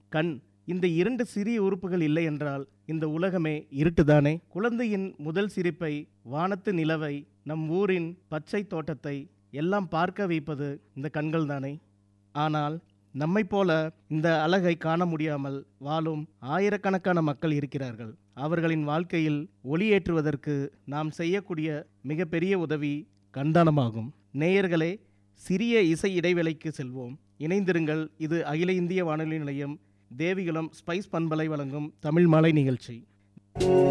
கண் இந்த இரண்டு சிறிய உறுப்புகள் இல்லை என்றால் இந்த உலகமே இருட்டுதானே குழந்தையின் முதல் சிரிப்பை வானத்து நிலவை நம் ஊரின் பச்சை தோட்டத்தை எல்லாம் பார்க்க வைப்பது இந்த கண்கள் தானே ஆனால் நம்மைப் போல இந்த அழகை காண முடியாமல் வாழும் ஆயிரக்கணக்கான மக்கள் இருக்கிறார்கள் அவர்களின் வாழ்க்கையில் ஒளியேற்றுவதற்கு நாம் செய்யக்கூடிய மிகப்பெரிய உதவி கண்தானமாகும் நேயர்களே சிறிய இசை இடைவேளைக்கு செல்வோம் இணைந்திருங்கள் இது அகில இந்திய வானொலி நிலையம் தேவிகுளம் ஸ்பைஸ் பண்பலை வழங்கும் தமிழ் மாலை நிகழ்ச்சி